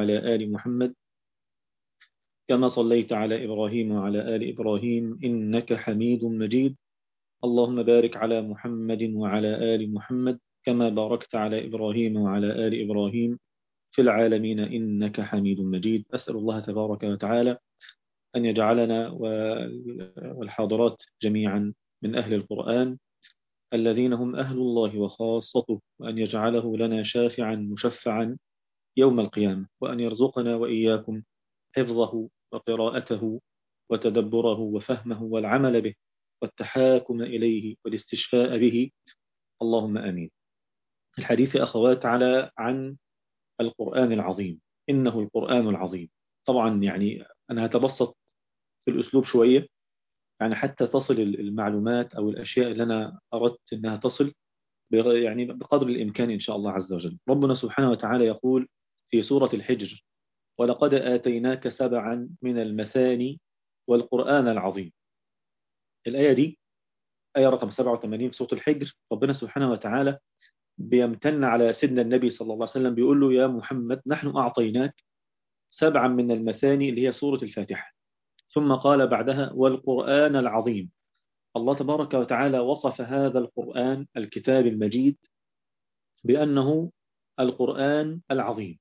وعلى آل محمد كما صليت على إبراهيم وعلى آل إبراهيم إنك حميد مجيد اللهم بارك على محمد وعلى آل محمد كما باركت على إبراهيم وعلى آل إبراهيم في العالمين إنك حميد مجيد أسأل الله تبارك وتعالى أن يجعلنا والحاضرات جميعا من أهل القرآن الذين هم أهل الله وخاصته وأن يجعله لنا شافعا مشفعا يوم القيامة وأن يرزقنا وإياكم حفظه وقراءته وتدبره وفهمه والعمل به والتحاكم إليه والاستشفاء به اللهم آمين الحديث أخوات على عن القرآن العظيم إنه القرآن العظيم طبعا يعني أنا هتبسط في الأسلوب شوية يعني حتى تصل المعلومات أو الأشياء اللي أنا أردت أنها تصل يعني بقدر الإمكان إن شاء الله عز وجل ربنا سبحانه وتعالى يقول في سورة الحجر ولقد آتيناك سبعا من المثاني والقرآن العظيم الآية دي آية رقم 87 في سورة الحجر ربنا سبحانه وتعالى بيمتن على سيدنا النبي صلى الله عليه وسلم بيقول له يا محمد نحن أعطيناك سبعا من المثاني اللي هي سورة الفاتحة ثم قال بعدها والقرآن العظيم الله تبارك وتعالى وصف هذا القرآن الكتاب المجيد بأنه القرآن العظيم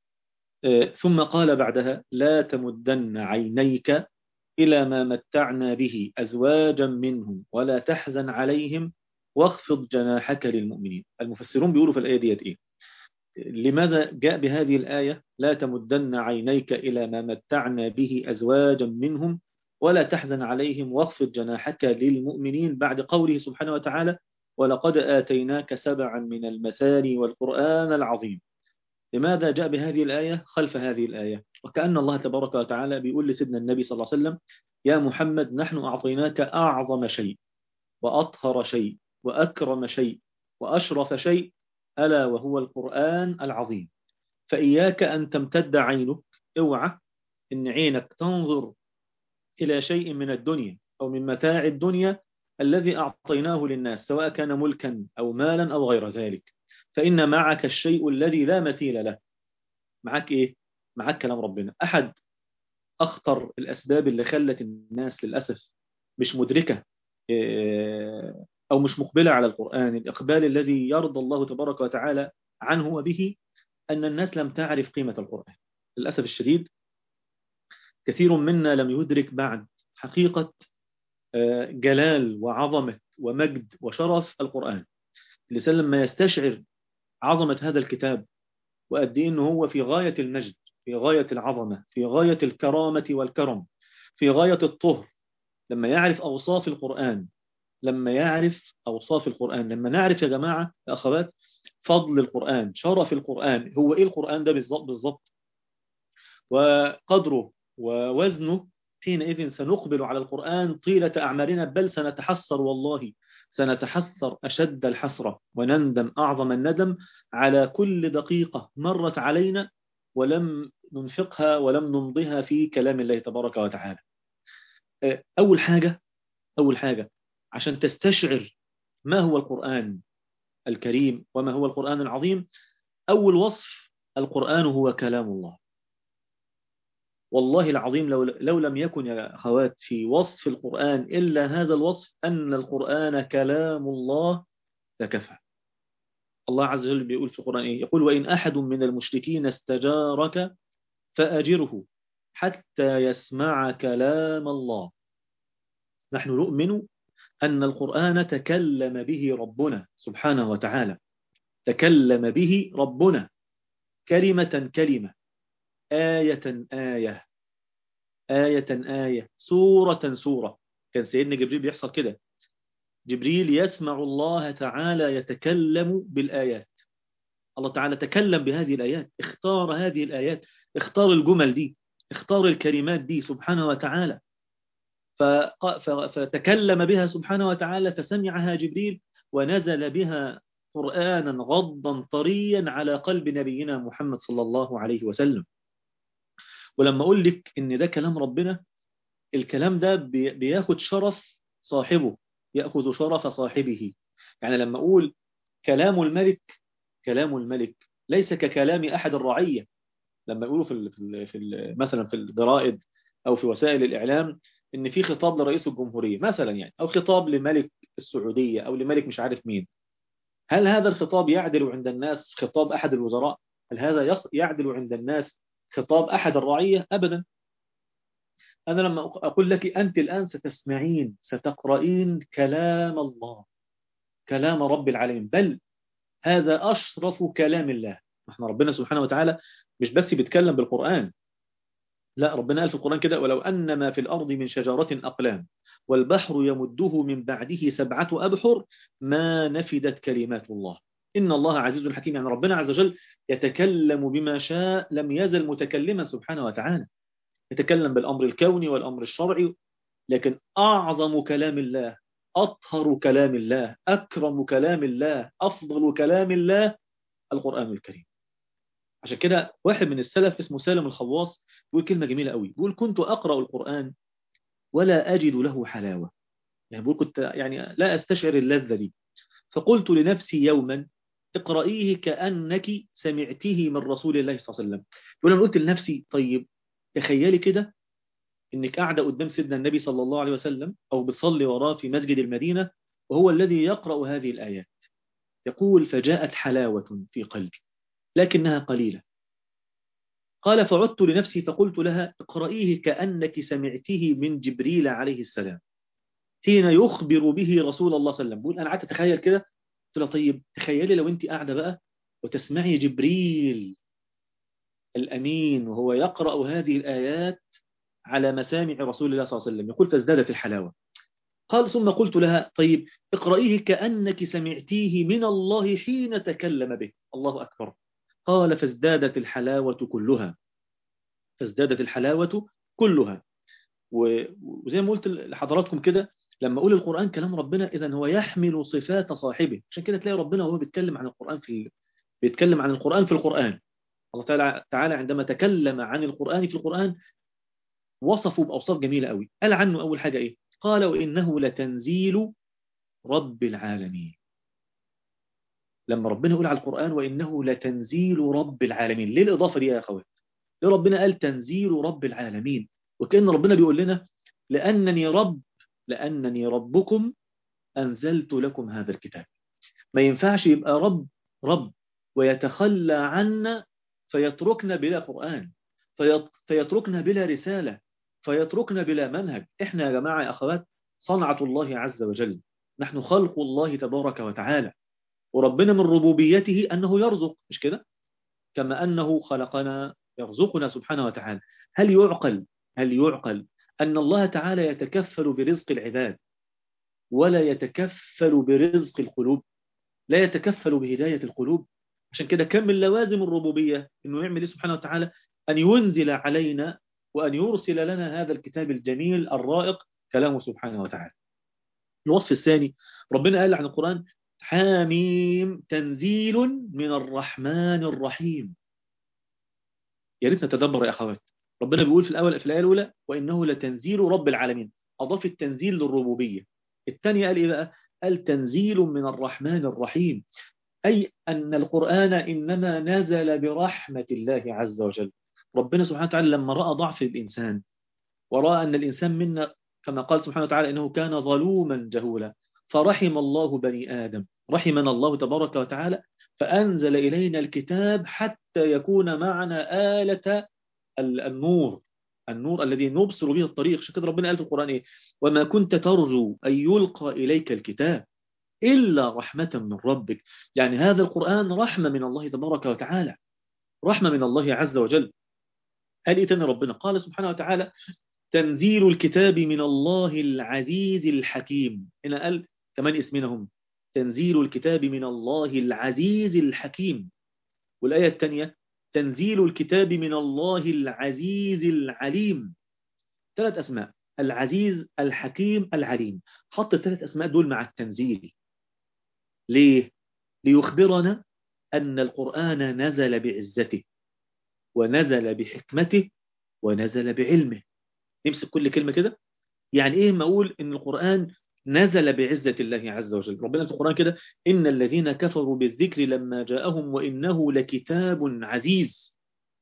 ثم قال بعدها لا تمدن عينيك إلى ما متعنا به أزواجا منهم ولا تحزن عليهم واخفض جناحك للمؤمنين المفسرون بيقولوا في الآية ديت إيه لماذا جاء بهذه الآية لا تمدن عينيك إلى ما متعنا به أزواجا منهم ولا تحزن عليهم واخفض جناحك للمؤمنين بعد قوله سبحانه وتعالى ولقد آتيناك سبعا من المثاني والقرآن العظيم لماذا جاء بهذه الآية خلف هذه الآية وكأن الله تبارك وتعالى بيقول لسيدنا النبي صلى الله عليه وسلم يا محمد نحن أعطيناك أعظم شيء وأطهر شيء وأكرم شيء وأشرف شيء ألا وهو القرآن العظيم فإياك أن تمتد عينك اوعى إن عينك تنظر إلى شيء من الدنيا أو من متاع الدنيا الذي أعطيناه للناس سواء كان ملكا أو مالا أو غير ذلك فإن معك الشيء الذي لا مثيل له معك إيه؟ معك كلام ربنا أحد أخطر الأسباب اللي خلت الناس للأسف مش مدركة أو مش مقبلة على القرآن الإقبال الذي يرضى الله تبارك وتعالى عنه وبه أن الناس لم تعرف قيمة القرآن للأسف الشديد كثير منا لم يدرك بعد حقيقة جلال وعظمة ومجد وشرف القرآن الإنسان لما يستشعر عظمة هذا الكتاب وقد إيه أنه هو في غاية المجد في غاية العظمة في غاية الكرامة والكرم في غاية الطهر لما يعرف أوصاف القرآن لما يعرف أوصاف القرآن لما نعرف يا جماعة يا أخوات فضل القرآن شرف القرآن هو إيه القرآن ده بالضبط بالضبط وقدره ووزنه حينئذ سنقبل على القرآن طيلة أعمالنا بل سنتحسر والله سنتحسر أشد الحسرة ونندم أعظم الندم على كل دقيقة مرت علينا ولم ننفقها ولم نمضيها في كلام الله تبارك وتعالى أول حاجة أول حاجة عشان تستشعر ما هو القرآن الكريم وما هو القرآن العظيم أول وصف القرآن هو كلام الله والله العظيم لو, لو لم يكن يا أخوات في وصف القرآن إلا هذا الوصف أن القرآن كلام الله لكفى الله عز وجل بيقول في القرآن إيه؟ يقول وإن أحد من المشركين استجارك فأجره حتى يسمع كلام الله نحن نؤمن أن القرآن تكلم به ربنا سبحانه وتعالى تكلم به ربنا كلمة كلمة آية آية آية آية سورة سورة كان سيدنا جبريل بيحصل كده جبريل يسمع الله تعالى يتكلم بالآيات الله تعالى تكلم بهذه الآيات اختار هذه الآيات اختار الجمل دي اختار الكلمات دي سبحانه وتعالى فتكلم بها سبحانه وتعالى فسمعها جبريل ونزل بها قرآنا غضا طريا على قلب نبينا محمد صلى الله عليه وسلم ولما أقول لك إن ده كلام ربنا الكلام ده بياخد شرف صاحبه يأخذ شرف صاحبه يعني لما أقول كلام الملك كلام الملك ليس ككلام أحد الرعية لما يقولوا في ال في, ال في ال مثلا في الجرائد او في وسائل الاعلام ان في خطاب لرئيس الجمهوريه مثلا يعني او خطاب لملك السعوديه او لملك مش عارف مين هل هذا الخطاب يعدل عند الناس خطاب احد الوزراء هل هذا يعدل عند الناس خطاب احد الرعيه ابدا انا لما اقول لك انت الان ستسمعين ستقرأين كلام الله كلام رب العالمين بل هذا اشرف كلام الله احنا ربنا سبحانه وتعالى مش بس بيتكلم بالقرآن لا ربنا قال في القرآن كده ولو أن ما في الأرض من شجرة أقلام والبحر يمده من بعده سبعة أبحر ما نفدت كلمات الله إن الله عزيز حكيم يعني ربنا عز وجل يتكلم بما شاء لم يزل متكلما سبحانه وتعالى يتكلم بالأمر الكوني والأمر الشرعي لكن أعظم كلام الله أطهر كلام الله أكرم كلام الله أفضل كلام الله القرآن الكريم عشان كده واحد من السلف اسمه سالم الخواص بيقول كلمة جميلة قوي بيقول كنت أقرأ القرآن ولا أجد له حلاوة يعني بيقول كنت يعني لا أستشعر اللذة دي فقلت لنفسي يوما اقرأيه كأنك سمعته من رسول الله صلى الله عليه وسلم يقول أنا قلت لنفسي طيب تخيلي كده انك قاعدة قدام سيدنا النبي صلى الله عليه وسلم أو بتصلي وراه في مسجد المدينة وهو الذي يقرأ هذه الآيات يقول فجاءت حلاوة في قلبي لكنها قليلة قال فعدت لنفسي فقلت لها اقرأيه كأنك سمعته من جبريل عليه السلام حين يخبر به رسول الله صلى الله عليه وسلم بقول أنا قعدت أتخيل كده قلت لها طيب تخيلي لو أنت قاعدة بقى وتسمعي جبريل الأمين وهو يقرأ هذه الآيات على مسامع رسول الله صلى الله عليه وسلم يقول فازدادت الحلاوة قال ثم قلت لها طيب اقرأيه كأنك سمعتيه من الله حين تكلم به الله أكبر قال فازدادت الحلاوة كلها فازدادت الحلاوة كلها وزي ما قلت لحضراتكم كده لما أقول القرآن كلام ربنا إذا هو يحمل صفات صاحبه عشان كده تلاقي ربنا وهو بيتكلم عن القرآن في بيتكلم عن القرآن في القرآن الله تعالى تعالى عندما تكلم عن القرآن في القرآن وصفه بأوصاف جميلة قوي قال عنه أول حاجة إيه قال وإنه لتنزيل رب العالمين لما ربنا يقول على القرآن وإنه لتنزيل رب العالمين ليه الإضافة دي يا أخوات ليه ربنا قال تنزيل رب العالمين وكأن ربنا بيقول لنا لأنني رب لأنني ربكم أنزلت لكم هذا الكتاب ما ينفعش يبقى رب رب ويتخلى عنا فيتركنا بلا قرآن فيتركنا بلا رسالة فيتركنا بلا منهج احنا يا جماعة يا أخوات صنعة الله عز وجل نحن خلق الله تبارك وتعالى وربنا من ربوبيته أنه يرزق مش كده كما أنه خلقنا يرزقنا سبحانه وتعالى هل يعقل هل يعقل أن الله تعالى يتكفل برزق العباد ولا يتكفل برزق القلوب لا يتكفل بهداية القلوب عشان كده كم من لوازم الربوبية أنه يعمل سبحانه وتعالى أن ينزل علينا وأن يرسل لنا هذا الكتاب الجميل الرائق كلامه سبحانه وتعالى الوصف الثاني ربنا قال عن القرآن حاميم تنزيل من الرحمن الرحيم يا ريت نتدبر يا أخوات ربنا بيقول في الأول في الآية الأولى وإنه لتنزيل رب العالمين أضاف التنزيل للربوبية الثانية قال إيه بقى قال تنزيل من الرحمن الرحيم أي أن القرآن إنما نزل برحمة الله عز وجل ربنا سبحانه وتعالى لما رأى ضعف الإنسان ورأى أن الإنسان منا كما قال سبحانه وتعالى إنه كان ظلوما جهولا فرحم الله بني آدم رحمنا الله تبارك وتعالى فأنزل إلينا الكتاب حتى يكون معنا آلة النور النور الذي نبصر به الطريق عشان كده ربنا قال في القرآن إيه وما كنت ترجو أن يلقى إليك الكتاب إلا رحمة من ربك يعني هذا القرآن رحمة من الله تبارك وتعالى رحمة من الله عز وجل قال إيه تاني ربنا قال سبحانه وتعالى تنزيل الكتاب من الله العزيز الحكيم هنا قال كمان اسمنا تنزيل الكتاب من الله العزيز الحكيم والآية الثانية تنزيل الكتاب من الله العزيز العليم ثلاث أسماء العزيز الحكيم العليم حط الثلاث أسماء دول مع التنزيل ليه؟ ليخبرنا أن القرآن نزل بعزته ونزل بحكمته ونزل بعلمه نمسك كل كلمة كده يعني إيه ما أقول إن القرآن نزل بعزة الله عز وجل ربنا في القرآن كده إن الذين كفروا بالذكر لما جاءهم وإنه لكتاب عزيز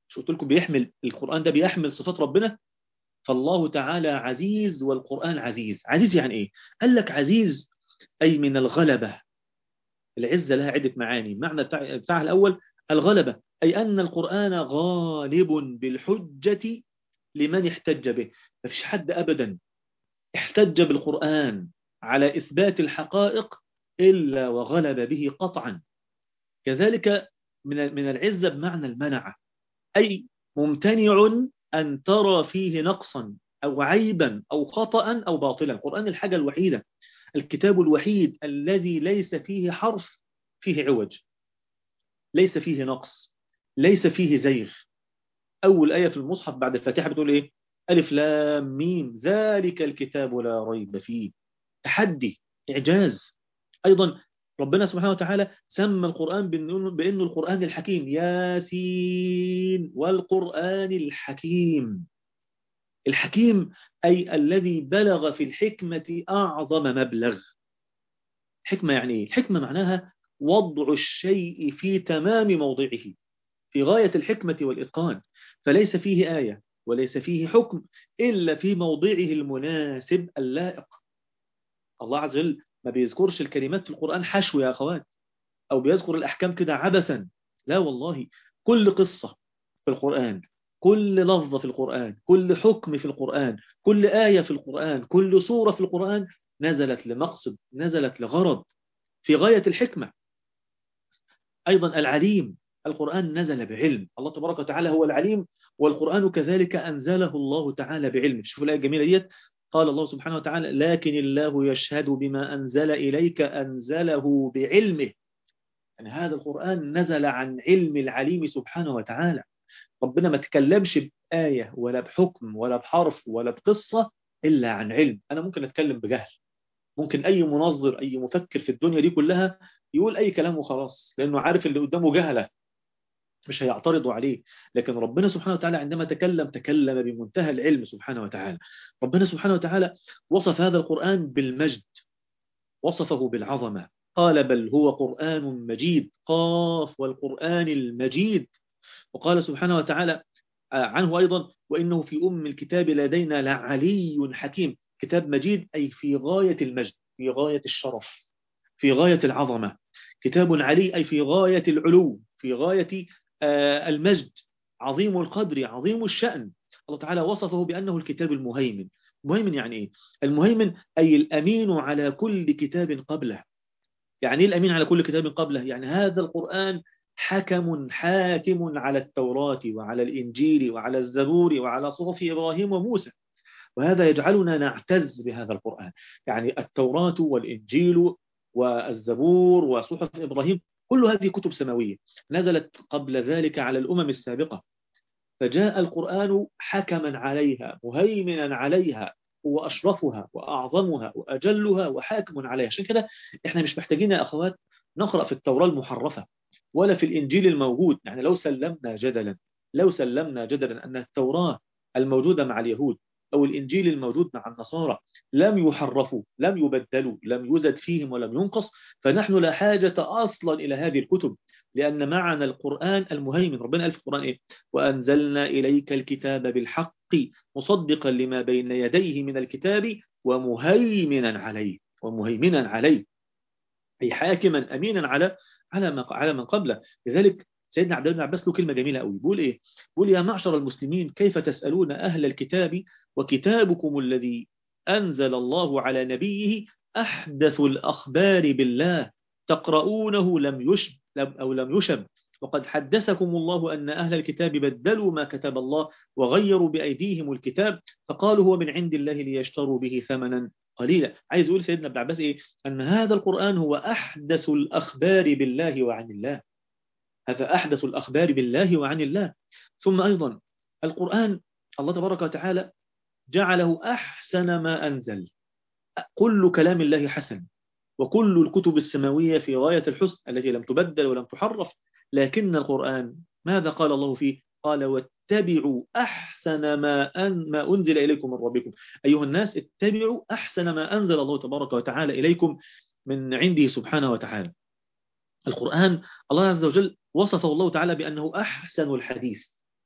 مش قلت لكم بيحمل القرآن ده بيحمل صفات ربنا فالله تعالى عزيز والقرآن عزيز عزيز يعني إيه؟ قال لك عزيز أي من الغلبة العزة لها عدة معاني معنى بتاعها الأول الغلبة أي أن القرآن غالب بالحجة لمن احتج به ما فيش حد أبدا احتج بالقرآن على إثبات الحقائق إلا وغلب به قطعا كذلك من من العزة بمعنى المنعة أي ممتنع أن ترى فيه نقصا أو عيبا أو خطأ أو باطلا القرآن الحاجة الوحيدة الكتاب الوحيد الذي ليس فيه حرف فيه عوج ليس فيه نقص ليس فيه زيغ أول آية في المصحف بعد الفاتحة بتقول إيه ألف لام ميم ذلك الكتاب لا ريب فيه تحدي إعجاز أيضا ربنا سبحانه وتعالى سمى القرآن بأنه القرآن الحكيم ياسين والقرآن الحكيم الحكيم أي الذي بلغ في الحكمة أعظم مبلغ حكمة يعني إيه؟ الحكمة معناها وضع الشيء في تمام موضعه في غاية الحكمة والإتقان فليس فيه آية وليس فيه حكم إلا في موضعه المناسب اللائق الله عز وجل ما بيذكرش الكلمات في القرآن حشو يا أخوات أو بيذكر الأحكام كده عبثا لا والله كل قصة في القرآن كل لفظة في القرآن كل حكم في القرآن كل آية في القرآن كل سورة في القرآن نزلت لمقصد نزلت لغرض في غاية الحكمة أيضا العليم القرآن نزل بعلم الله تبارك وتعالى هو العليم والقرآن كذلك أنزله الله تعالى بعلم شوفوا الآية الجميلة ديت قال الله سبحانه وتعالى لكن الله يشهد بما أنزل إليك أنزله بعلمه يعني هذا القرآن نزل عن علم العليم سبحانه وتعالى ربنا ما تكلمش بآية ولا بحكم ولا بحرف ولا بقصة إلا عن علم أنا ممكن أتكلم بجهل ممكن أي منظر أي مفكر في الدنيا دي كلها يقول أي كلام وخلاص لأنه عارف اللي قدامه جهلة مش هيعترضوا عليه لكن ربنا سبحانه وتعالى عندما تكلم تكلم بمنتهى العلم سبحانه وتعالى ربنا سبحانه وتعالى وصف هذا القرآن بالمجد وصفه بالعظمة قال بل هو قرآن مجيد قاف والقرآن المجيد وقال سبحانه وتعالى عنه أيضا وإنه في أم الكتاب لدينا لعلي حكيم كتاب مجيد أي في غاية المجد في غاية الشرف في غاية العظمة كتاب علي أي في غاية العلو في غاية المجد عظيم القدر عظيم الشأن الله تعالى وصفه بأنه الكتاب المهيمن مهيمن يعني إيه؟ المهيمن أي الأمين على كل كتاب قبله يعني إيه الأمين على كل كتاب قبله يعني هذا القرآن حكم حاكم على التوراة وعلى الإنجيل وعلى الزبور وعلى صحف إبراهيم وموسى وهذا يجعلنا نعتز بهذا القرآن يعني التوراة والإنجيل والزبور وصحف إبراهيم كل هذه كتب سماوية نزلت قبل ذلك على الأمم السابقة فجاء القرآن حكما عليها مهيمنا عليها هو أشرفها وأعظمها وأجلها وحاكم عليها عشان كده إحنا مش محتاجين يا أخوات نقرأ في التوراة المحرفة ولا في الإنجيل الموجود يعني لو سلمنا جدلا لو سلمنا جدلا أن التوراة الموجودة مع اليهود أو الإنجيل الموجود مع النصارى لم يحرفوا لم يبدلوا لم يزد فيهم ولم ينقص فنحن لا حاجة أصلا إلى هذه الكتب لأن معنا القرآن المهيمن ربنا قال في القرآن إيه وأنزلنا إليك الكتاب بالحق مصدقا لما بين يديه من الكتاب ومهيمنا عليه ومهيمنا عليه أي حاكما أمينا على على ما على من قبله لذلك سيدنا عبد الله بن عباس له كلمة جميلة قوي بيقول إيه بيقول يا معشر المسلمين كيف تسألون أهل الكتاب وكتابكم الذي أنزل الله على نبيه أحدث الأخبار بالله تقرؤونه لم يشب أو لم يشب وقد حدثكم الله أن أهل الكتاب بدلوا ما كتب الله وغيروا بأيديهم الكتاب فقالوا هو من عند الله ليشتروا به ثمنا قليلا عايز يقول سيدنا ابن عباس إيه أن هذا القرآن هو أحدث الأخبار بالله وعن الله هذا أحدث الأخبار بالله وعن الله ثم أيضا القرآن الله تبارك وتعالى جعله أحسن ما أنزل كل كلام الله حسن وكل الكتب السماوية في غاية الحسن التي لم تبدل ولم تحرف لكن القرآن ماذا قال الله فيه قال واتبعوا أحسن ما, أن ما أنزل إليكم من ربكم أيها الناس اتبعوا أحسن ما أنزل الله تبارك وتعالى إليكم من عنده سبحانه وتعالى القرآن الله عز وجل وصفه الله تعالى بأنه أحسن الحديث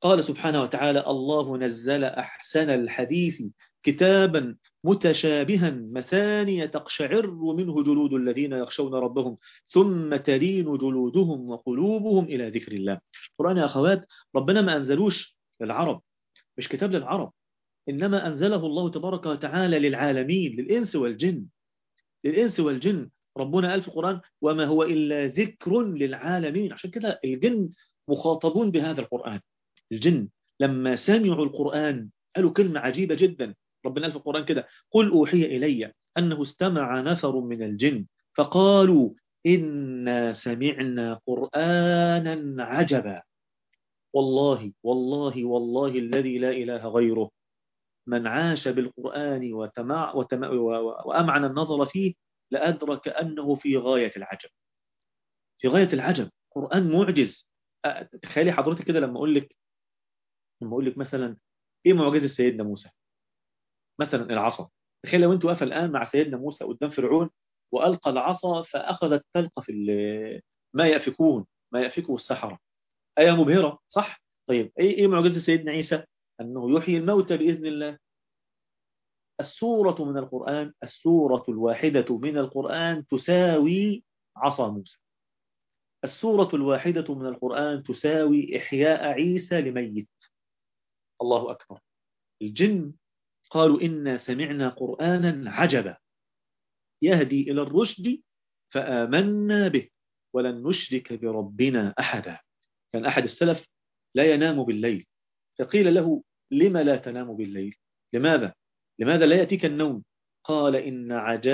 قال سبحانه وتعالى الله نزل أحسن الحديث كتابا متشابها مثانية تقشعر منه جلود الذين يخشون ربهم ثم تلين جلودهم وقلوبهم إلى ذكر الله القرآن يا أخوات ربنا ما أنزلوش للعرب مش كتاب للعرب إنما أنزله الله تبارك وتعالى للعالمين للإنس والجن للإنس والجن ربنا قال في القرآن وما هو إلا ذكر للعالمين عشان كده الجن مخاطبون بهذا القرآن الجن لما سمعوا القرآن قالوا كلمة عجيبة جدا ربنا قال في القرآن كده قل أوحي إلي أنه استمع نفر من الجن فقالوا إنا سمعنا قرآنا عجبا والله والله والله الذي لا إله غيره من عاش بالقرآن وتمع وتمع وأمعن النظر فيه لأدرك أنه في غاية العجب في غاية العجب قرآن معجز تخيلي حضرتك كده لما أقول لك لما أقول لك مثلا إيه معجزة سيدنا موسى مثلا العصا تخيل لو أنت واقفة الآن مع سيدنا موسى قدام فرعون وألقى العصا فأخذت تلقى في ما يأفكون ما يأفكه السحرة آية مبهرة صح؟ طيب إيه إيه معجزة سيدنا عيسى؟ أنه يحيي الموتى بإذن الله السورة من القرآن السورة الواحدة من القرآن تساوي عصا موسى السورة الواحدة من القرآن تساوي إحياء عيسى لميت الله أكبر الجن قالوا إنا سمعنا قرآنا عجبا يهدي إلى الرشد فآمنا به ولن نشرك بربنا أحدا كان أحد السلف لا ينام بالليل فقيل له لما لا تنام بالليل لماذا لماذا لا يأتيك النوم قال إن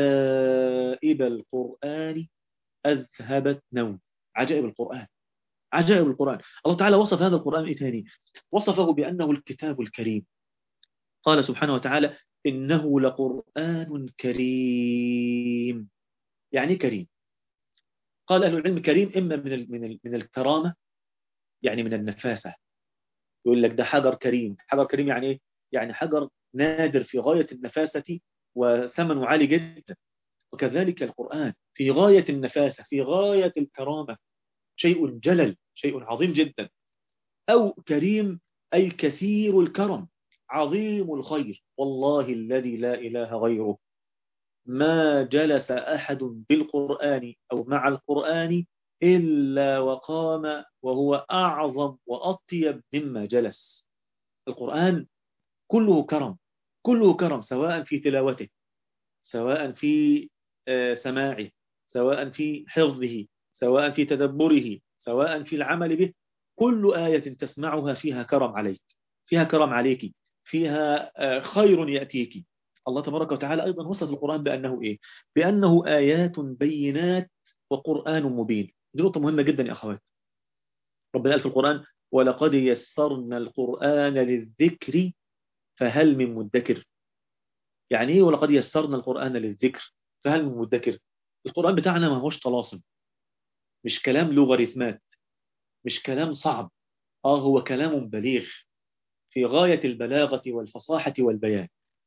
عجائب القرآن أذهبت نوم عجائب القرآن عجائب القرآن الله تعالى وصف هذا القرآن إيه ثاني وصفه بأنه الكتاب الكريم قال سبحانه وتعالى إنه لقرآن كريم يعني كريم قال أهل العلم كريم إما من من من الكرامة يعني من النفاسة يقول لك ده حجر كريم حجر كريم يعني إيه؟ يعني حجر نادر في غاية النفاسة وثمنه عالي جدا وكذلك القرآن في غاية النفاسة في غاية الكرامة شيء جلل شيء عظيم جدا أو كريم أي كثير الكرم عظيم الخير والله الذي لا إله غيره ما جلس أحد بالقرآن أو مع القرآن إلا وقام وهو أعظم وأطيب مما جلس القرآن كله كرم كله كرم سواء في تلاوته سواء في سماعه سواء في حفظه سواء في تدبره سواء في العمل به كل آية تسمعها فيها كرم عليك فيها كرم عليك فيها خير يأتيك الله تبارك وتعالى أيضا وصف القرآن بأنه إيه؟ بأنه آيات بينات وقرآن مبين دي نقطة مهمة جدا يا أخوات ربنا قال في القرآن ولقد يسرنا القرآن للذكر فهل من مدكر يعني ايه ولقد يسرنا القرآن للذكر فهل من مدكر القرآن بتاعنا ما هوش طلاسم مش كلام لوغاريتمات مش كلام صعب اه هو كلام بليغ في غاية البلاغة والفصاحة والبيان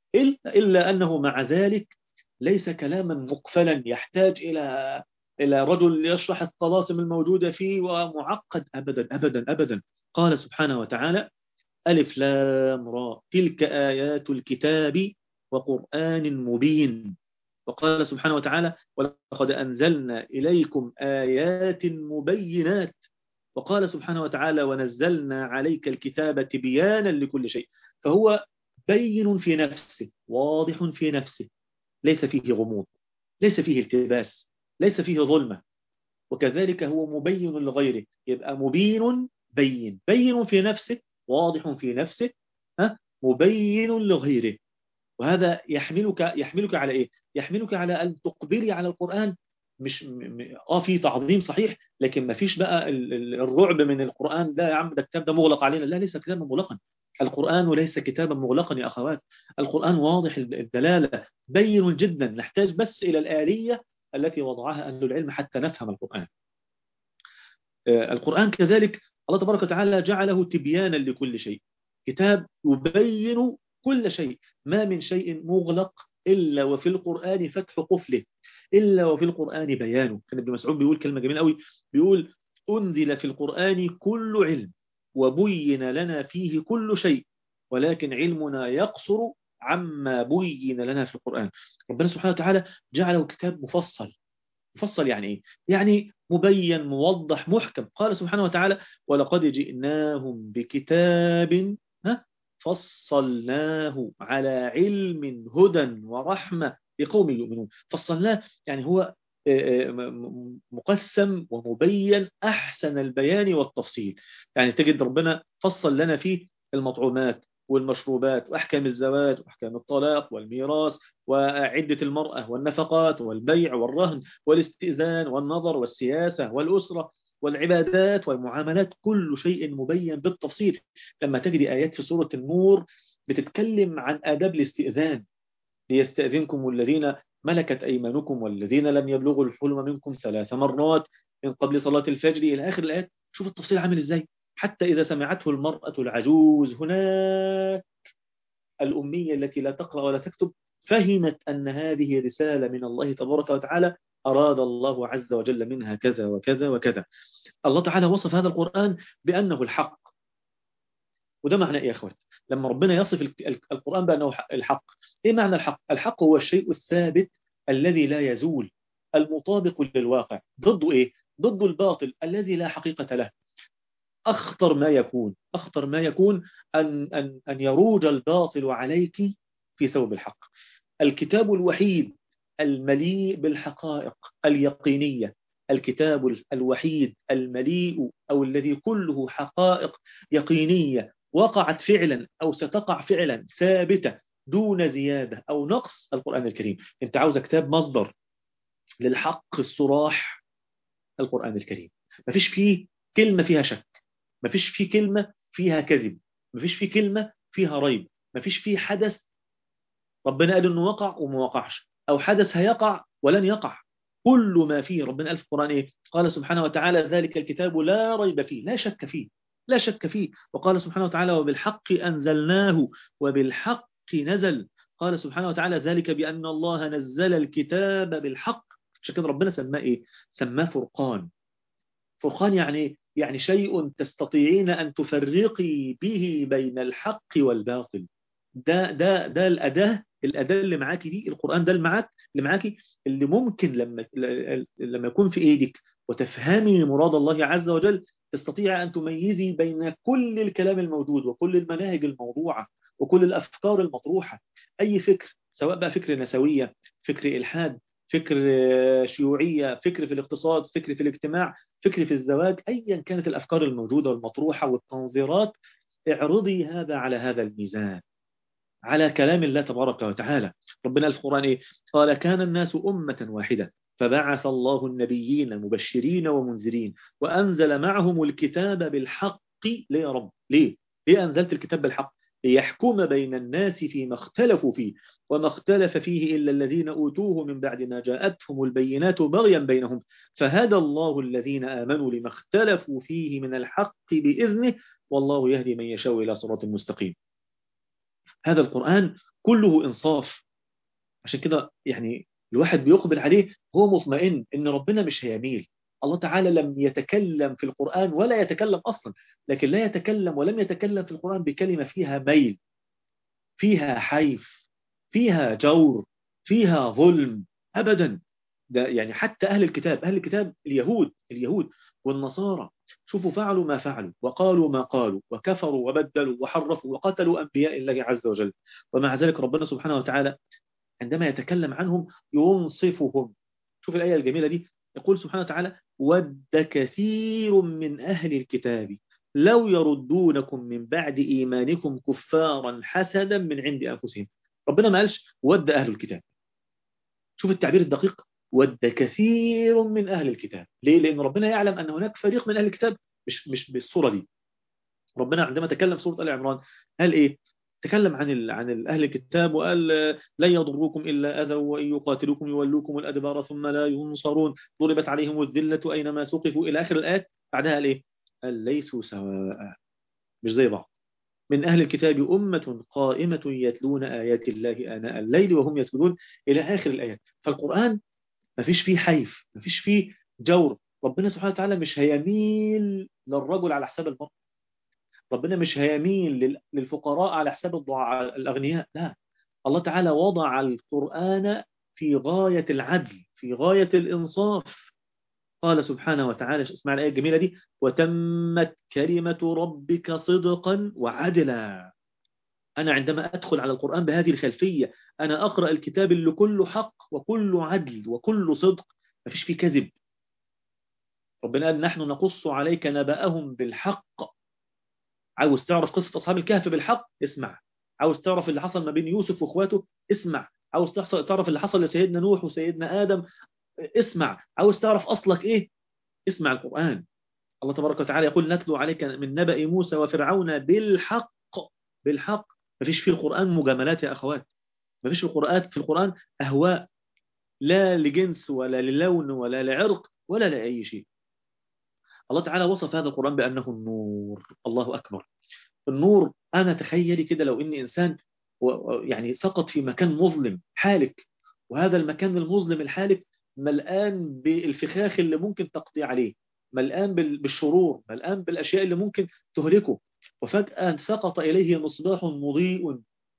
إلا أنه مع ذلك ليس كلاما مقفلا يحتاج إلى إلى رجل يشرح الطلاسم الموجودة فيه ومعقد أبدا أبدا أبدا قال سبحانه وتعالى ألف لام را تلك آيات الكتاب وقرآن مبين وقال سبحانه وتعالى ولقد أنزلنا إليكم آيات مبينات وقال سبحانه وتعالى ونزلنا عليك الكتاب تبيانا لكل شيء فهو بين في نفسه واضح في نفسه ليس فيه غموض ليس فيه التباس ليس فيه ظلمة وكذلك هو مبين لغيره يبقى مبين بين بين في نفسه واضح في نفسه ها مبين لغيره وهذا يحملك يحملك على ايه يحملك على ان تقبلي على القرآن مش م... اه في تعظيم صحيح لكن ما فيش بقى الرعب من القرآن ده يا عم ده الكتاب ده مغلق علينا لا ليس كتابا مغلقا القرآن ليس كتابا مغلقا يا أخوات القرآن واضح الدلالة بين جدا نحتاج بس إلى الآلية التي وضعها أهل العلم حتى نفهم القرآن القرآن كذلك الله تبارك وتعالى جعله تبيانا لكل شيء كتاب يبين كل شيء ما من شيء مغلق إلا وفي القرآن فتح قفله إلا وفي القرآن بيانه كان ابن مسعود بيقول كلمة جميلة قوي بيقول أنزل في القرآن كل علم وبين لنا فيه كل شيء ولكن علمنا يقصر عما بين لنا في القرآن ربنا سبحانه وتعالى جعله كتاب مفصل مفصل يعني إيه؟ يعني مبين موضح محكم قال سبحانه وتعالى ولقد جئناهم بكتاب ها فصلناه على علم هدى ورحمة لقوم يؤمنون فصلناه يعني هو مقسم ومبين أحسن البيان والتفصيل يعني تجد ربنا فصل لنا فيه المطعومات والمشروبات وأحكام الزواج وأحكام الطلاق والميراث وعدة المرأة والنفقات والبيع والرهن والاستئذان والنظر والسياسة والأسرة والعبادات والمعاملات كل شيء مبين بالتفصيل لما تجد آيات في سورة النور بتتكلم عن آداب الاستئذان ليستأذنكم الذين ملكت أيمانكم والذين لم يبلغوا الحلم منكم ثلاث مرات من قبل صلاة الفجر إلى آخر الآيات شوف التفصيل عامل إزاي حتى إذا سمعته المرأة العجوز هناك الأمية التي لا تقرأ ولا تكتب فهمت أن هذه رسالة من الله تبارك وتعالى أراد الله عز وجل منها كذا وكذا وكذا الله تعالى وصف هذا القرآن بأنه الحق وده معنى إيه يا أخوات لما ربنا يصف القرآن بأنه الحق إيه معنى الحق الحق هو الشيء الثابت الذي لا يزول المطابق للواقع ضد إيه ضد الباطل الذي لا حقيقة له أخطر ما يكون أخطر ما يكون أن, أن, أن يروج الباطل عليك في ثوب الحق الكتاب الوحيد المليء بالحقائق اليقينية الكتاب الوحيد المليء أو الذي كله حقائق يقينية وقعت فعلا أو ستقع فعلا ثابتة دون زيادة أو نقص القرآن الكريم أنت عاوز كتاب مصدر للحق الصراح القرآن الكريم ما فيش فيه كلمة فيها شك ما فيش فيه كلمة فيها كذب ما فيش فيه كلمة فيها ريب ما فيش فيه حدث ربنا قال انه وقع وما وقعش او حدث هيقع ولن يقع كل ما فيه ربنا قال في القرآن ايه قال سبحانه وتعالى ذلك الكتاب لا ريب فيه لا شك فيه لا شك فيه وقال سبحانه وتعالى وبالحق أنزلناه وبالحق نزل قال سبحانه وتعالى ذلك بأن الله نزل الكتاب بالحق عشان كده ربنا سماه ايه سماه فرقان فرقان يعني يعني شيء تستطيعين أن تفرقي به بين الحق والباطل ده ده ده الأداة الأداة اللي معاكي دي القرآن ده اللي معاك اللي معاكي اللي ممكن لما لما يكون في إيدك وتفهمي مراد الله عز وجل تستطيع أن تميزي بين كل الكلام الموجود وكل المناهج الموضوعة وكل الأفكار المطروحة أي فكر سواء بقى فكر نسوية فكر إلحاد فكر شيوعية فكر في الاقتصاد فكر في الاجتماع فكر في الزواج أيا كانت الأفكار الموجودة والمطروحة والتنظيرات اعرضي هذا على هذا الميزان على كلام الله تبارك وتعالى ربنا في القرآن إيه؟ قال كان الناس أمة واحدة فبعث الله النبيين مبشرين ومنذرين وأنزل معهم الكتاب بالحق ليه يا رب ليه ليه أنزلت الكتاب بالحق ليحكم بين الناس فيما اختلفوا فيه وما اختلف فيه إلا الذين أوتوه من بعد ما جاءتهم البينات بغيا بينهم فهدى الله الذين آمنوا لما اختلفوا فيه من الحق بإذنه والله يهدي من يشاء إلى صراط مستقيم هذا القرآن كله إنصاف عشان كده يعني الواحد بيقبل عليه هو مطمئن إن ربنا مش هيميل الله تعالى لم يتكلم في القرآن ولا يتكلم أصلا لكن لا يتكلم ولم يتكلم في القرآن بكلمة فيها ميل فيها حيف فيها جور فيها ظلم أبدا ده يعني حتى أهل الكتاب أهل الكتاب اليهود اليهود والنصارى شوفوا فعلوا ما فعلوا وقالوا ما قالوا وكفروا وبدلوا وحرفوا وقتلوا أنبياء الله عز وجل ومع ذلك ربنا سبحانه وتعالى عندما يتكلم عنهم ينصفهم شوف الآية الجميلة دي يقول سبحانه وتعالى ود كثير من أهل الكتاب لو يردونكم من بعد إيمانكم كفارا حسدا من عند أنفسهم ربنا ما قالش ود أهل الكتاب شوف التعبير الدقيق ود كثير من أهل الكتاب ليه؟ لأن ربنا يعلم أن هناك فريق من أهل الكتاب مش, مش بالصورة دي ربنا عندما تكلم سورة آل عمران قال إيه تكلم عن ال... عن أهل الكتاب وقال لن يضروكم إلا أذى وإن يقاتلوكم يولوكم الأدبار ثم لا ينصرون ضربت عليهم الذلة أينما سقفوا إلى آخر الآيات بعدها قال إيه قال ليسوا سواء مش زي بعض من أهل الكتاب أمة قائمة يتلون آيات الله آناء الليل وهم يسجدون إلى آخر الآيات فالقرآن ما فيش فيه حيف ما فيش فيه جور ربنا سبحانه وتعالى مش هيميل للرجل على حساب المرأة ربنا مش هيميل للفقراء على حساب الأغنياء لا الله تعالى وضع القرآن في غاية العدل في غاية الإنصاف قال سبحانه وتعالى اسمع الآية الجميلة دي وتمت كلمة ربك صدقا وعدلا أنا عندما أدخل على القرآن بهذه الخلفية أنا أقرأ الكتاب اللي كله حق وكله عدل وكله صدق ما فيش فيه كذب ربنا قال نحن نقص عليك نبأهم بالحق عاوز تعرف قصة أصحاب الكهف بالحق اسمع عاوز تعرف اللي حصل ما بين يوسف واخواته اسمع عاوز تعرف اللي حصل لسيدنا نوح وسيدنا آدم اسمع عاوز تعرف أصلك إيه اسمع القرآن الله تبارك وتعالى يقول نتلو عليك من نبأ موسى وفرعون بالحق بالحق ما فيش في القرآن مجاملات يا أخوات ما فيش في القرآن في القرآن أهواء لا لجنس ولا للون ولا لعرق ولا لأي شيء الله تعالى وصف هذا القرآن بأنه النور الله أكبر النور أنا تخيلي كده لو إني إنسان يعني سقط في مكان مظلم حالك وهذا المكان المظلم الحالك ملآن بالفخاخ اللي ممكن تقضي عليه ملآن بالشرور ملآن بالأشياء اللي ممكن تهلكه وفجأة سقط إليه مصباح مضيء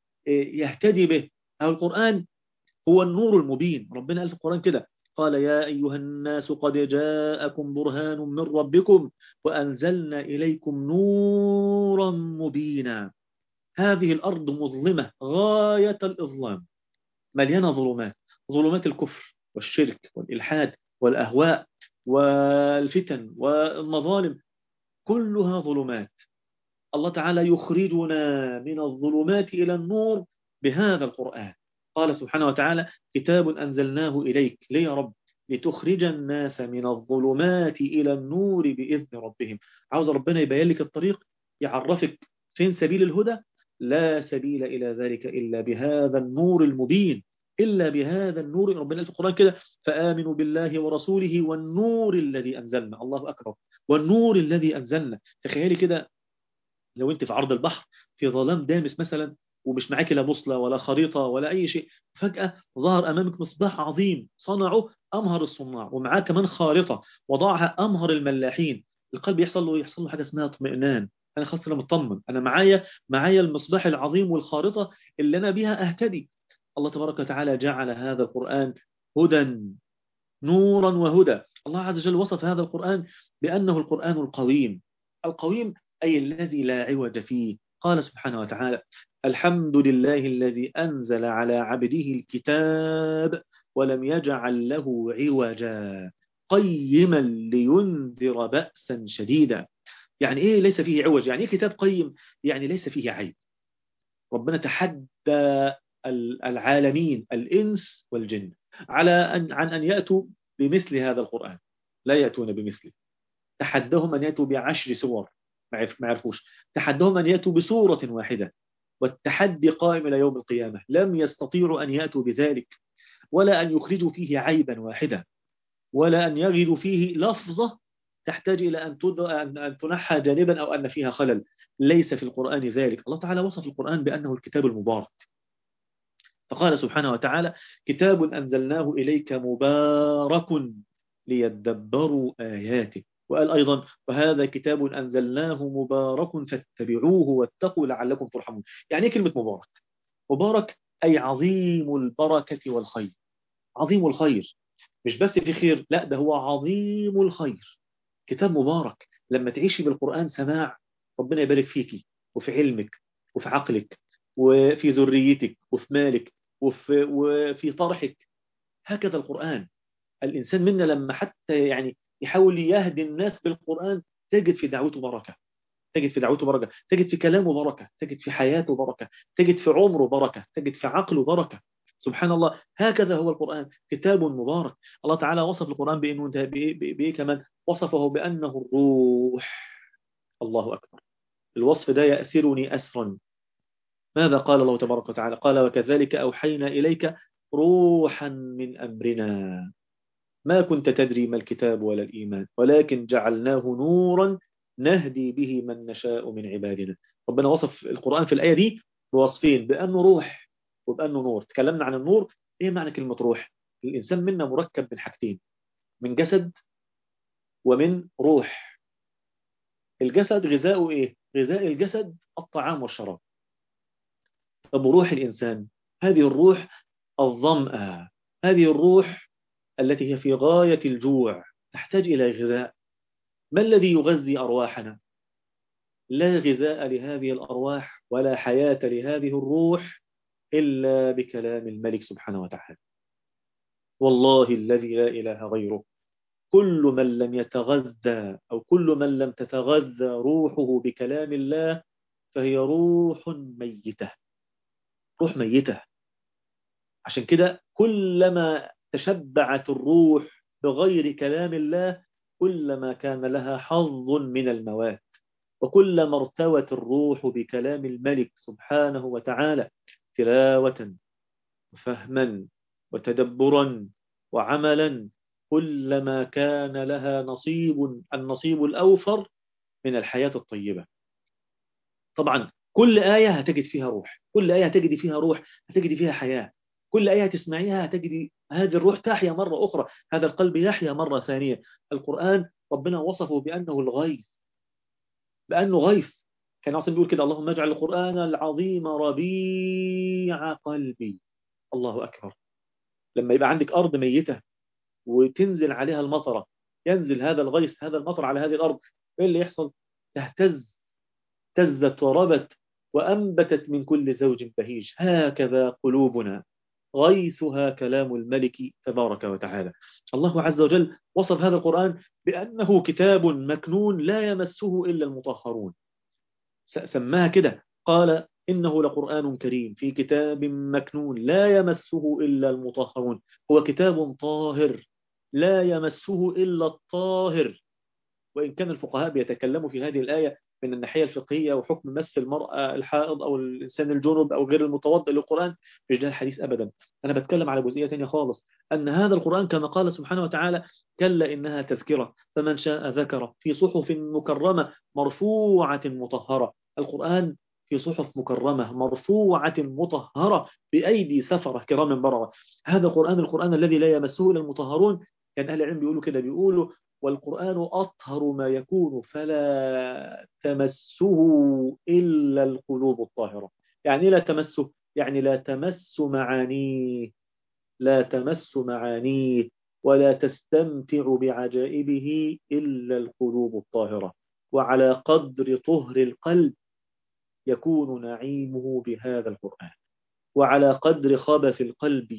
يهتدي به أو القرآن هو النور المبين ربنا قال في القرآن كده قال يا أيها الناس قد جاءكم برهان من ربكم وأنزلنا إليكم نورا مبينا هذه الأرض مظلمة غاية الإظلام مليانة ظلمات ظلمات الكفر والشرك والإلحاد والأهواء والفتن والمظالم كلها ظلمات الله تعالى يخرجنا من الظلمات إلى النور بهذا القرآن قال سبحانه وتعالى كتاب أنزلناه إليك ليه يا رب لتخرج الناس من الظلمات إلى النور بإذن ربهم عاوز ربنا يبين لك الطريق يعرفك فين سبيل الهدى لا سبيل إلى ذلك إلا بهذا النور المبين إلا بهذا النور ربنا في القرآن كده فآمنوا بالله ورسوله والنور الذي أنزلنا الله أكبر والنور الذي أنزلنا تخيلي كده لو أنت في عرض البحر في ظلام دامس مثلا ومش معاك لا بوصلة ولا خريطة ولا أي شيء فجأة ظهر أمامك مصباح عظيم صنعه أمهر الصناع ومعاه كمان خارطة وضعها أمهر الملاحين القلب يحصل له يحصل له حاجة اسمها اطمئنان أنا خلاص أنا مطمن أنا معايا معايا المصباح العظيم والخارطة اللي أنا بها أهتدي الله تبارك وتعالى جعل هذا القرآن هدى نورا وهدى الله عز وجل وصف هذا القرآن بأنه القرآن القويم القويم أي الذي لا عوج فيه قال سبحانه وتعالى الحمد لله الذي أنزل على عبده الكتاب ولم يجعل له عوجا قيما لينذر بأسا شديدا يعني إيه ليس فيه عوج يعني إيه كتاب قيم يعني ليس فيه عيب ربنا تحدى العالمين الإنس والجن على أن عن أن يأتوا بمثل هذا القرآن لا يأتون بمثله تحدهم أن يأتوا بعشر سور ما يعرفوش تحدهم أن يأتوا بسورة واحدة والتحدي قائم إلى يوم القيامة لم يستطيعوا أن يأتوا بذلك ولا أن يخرجوا فيه عيبا واحدا ولا أن يجدوا فيه لفظة تحتاج إلى أن, أن تنحى جانبا أو أن فيها خلل ليس في القرآن ذلك الله تعالى وصف القرآن بأنه الكتاب المبارك فقال سبحانه وتعالى كتاب أنزلناه إليك مبارك ليدبروا آياته وقال أيضا وهذا كتاب أنزلناه مبارك فاتبعوه واتقوا لعلكم ترحمون يعني كلمة مبارك مبارك أي عظيم البركة والخير عظيم الخير مش بس في خير لا ده هو عظيم الخير كتاب مبارك لما تعيشي بالقرآن سماع ربنا يبارك فيكي وفي علمك وفي عقلك وفي ذريتك وفي مالك وفي, وفي طرحك هكذا القرآن الإنسان منا لما حتى يعني يحاول يهدي الناس بالقرآن تجد في دعوته بركة تجد في دعوته بركة تجد في كلامه بركة تجد في حياته بركة تجد في عمره بركة تجد في عقله بركة سبحان الله هكذا هو القرآن كتاب مبارك الله تعالى وصف القرآن بأنه بإيه كمان وصفه بأنه الروح الله أكبر الوصف ده يأسرني أسرا ماذا قال الله تبارك وتعالى قال وكذلك أوحينا إليك روحا من أمرنا ما كنت تدري ما الكتاب ولا الإيمان ولكن جعلناه نورا نهدي به من نشاء من عبادنا ربنا وصف القرآن في الآية دي بوصفين بأنه روح وبأنه نور تكلمنا عن النور إيه معنى كلمة روح الإنسان منا مركب من حاجتين من جسد ومن روح الجسد غذاؤه إيه غذاء الجسد الطعام والشراب طب روح الإنسان هذه الروح الظمأة هذه الروح التي هي في غاية الجوع تحتاج إلى غذاء ما الذي يغذي أرواحنا لا غذاء لهذه الأرواح ولا حياة لهذه الروح إلا بكلام الملك سبحانه وتعالى والله الذي لا إله غيره كل من لم يتغذى أو كل من لم تتغذى روحه بكلام الله فهي روح ميتة روح ميتة عشان كده كلما تشبعت الروح بغير كلام الله كلما كان لها حظ من الموات وكلما ارتوت الروح بكلام الملك سبحانه وتعالى تلاوة وفهما وتدبرا وعملا كلما كان لها نصيب النصيب الأوفر من الحياة الطيبة طبعا كل آية هتجد فيها روح كل آية هتجد فيها روح هتجد فيها حياة كل آية تسمعيها هتجد هذه الروح تحيا مرة أخرى هذا القلب يحيا مرة ثانية القرآن ربنا وصفه بأنه الغيث بأنه غيث كان عاصم بيقول كده اللهم اجعل القرآن العظيم ربيع قلبي الله أكبر لما يبقى عندك أرض ميتة وتنزل عليها المطرة ينزل هذا الغيث هذا المطر على هذه الأرض إيه اللي يحصل تهتز اهتزت وربت وأنبتت من كل زوج بهيج هكذا قلوبنا غيثها كلام الملك تبارك وتعالى الله عز وجل وصف هذا القرآن بأنه كتاب مكنون لا يمسه إلا المطهرون سماها كده قال إنه لقرآن كريم في كتاب مكنون لا يمسه إلا المطهرون هو كتاب طاهر لا يمسه إلا الطاهر وإن كان الفقهاء بيتكلموا في هذه الآية من الناحية الفقهية وحكم مس المرأة الحائض أو الإنسان الجنب أو غير المتوضئ للقرآن مش ده الحديث أبدا أنا بتكلم على جزئية ثانية خالص أن هذا القرآن كما قال سبحانه وتعالى كلا إنها تذكرة فمن شاء ذكر في صحف مكرمة مرفوعة مطهرة القرآن في صحف مكرمة مرفوعة مطهرة بأيدي سفرة كرام بررة هذا القرآن القرآن الذي لا يمسه إلا المطهرون كان أهل العلم بيقولوا كده بيقولوا والقرآن أطهر ما يكون فلا تمسه إلا القلوب الطاهرة يعني لا تمسه يعني لا تمس معانيه لا تمس معانيه ولا تستمتع بعجائبه إلا القلوب الطاهرة وعلى قدر طهر القلب يكون نعيمه بهذا القرآن وعلى قدر خبث القلب